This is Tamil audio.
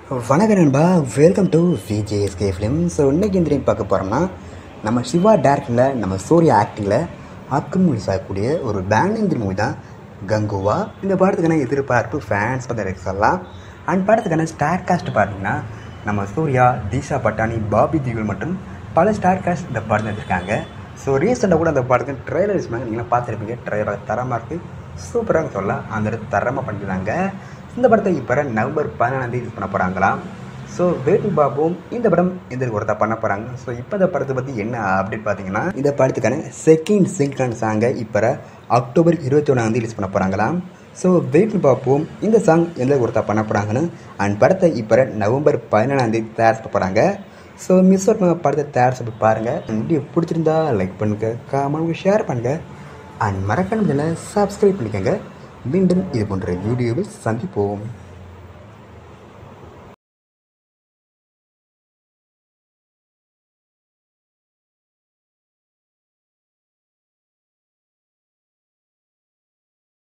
வணக்கம் நண்பா welcome to VJSK film so இன்னைக்கு இந்த பார்க்க போகிறோம்னா நம்ம சிவா டேரக்டரில் நம்ம சூர்யா ஆக்டிங்கில் அப்கமிங் ரிலீஸ் ஆகக்கூடிய ஒரு பேனந்திரி மூவி தான் கங்குவா இந்த படத்துக்கான எதிர்பார்ப்பு ஃபேன்ஸ் பற்றி சொல்லலாம் அண்ட் படத்துக்கான ஸ்டார் காஸ்ட் பார்த்தீங்கன்னா நம்ம சூர்யா தீஷா பட்டானி பாபி திகுல் மற்றும் பல ஸ்டார் காஸ்ட் இந்த படம் எடுத்திருக்காங்க ஸோ ரீசெண்டாக கூட அந்த படத்துக்கு ட்ரெய்லர் சொன்னாங்க நீங்களும் பார்த்துருப்பீங்க ட்ரெய்லர் தரமாக இருக்குது சூப்பராக சொல்லலாம் அந்த இடத்து தரமாக பண்ணிருந்தாங்க இந்த படத்தை இப்போ நவம்பர் பதினாலாம் தேதி பண்ண போகிறாங்களாம் ஸோ வேட்டு பாபுவும் இந்த படம் எந்த ஒருத்தா பண்ண போகிறாங்க ஸோ இப்போ இந்த படத்தை பற்றி என்ன அப்படின்னு பார்த்தீங்கன்னா இந்த படத்துக்கான செகண்ட் சிங்கான சாங்கை இப்போ அக்டோபர் இருபத்தி ஒன்றாம் தேதி ரிலீஸ் பண்ண போகிறாங்களாம் ஸோ வெயிட் பார்ப்போம் இந்த சாங் எந்த ஒருத்தா பண்ண போகிறாங்கன்னு அண்ட் படத்தை இப்போ நவம்பர் பதினேழாம் தேதி தயார் பண்ண போகிறாங்க ஸோ மிஸ் அவுட் பண்ண படத்தை தயார் பண்ணி பாருங்கள் வீடியோ பிடிச்சிருந்தா லைக் பண்ணுங்கள் காமெண்ட் ஷேர் பண்ணுங்கள் அண்ட் மறக்காம சப்ஸ்கிரைப் பண்ணிக்கோங்க மீண்டும் இது போன்ற வீடியோவில் சந்திப்போம்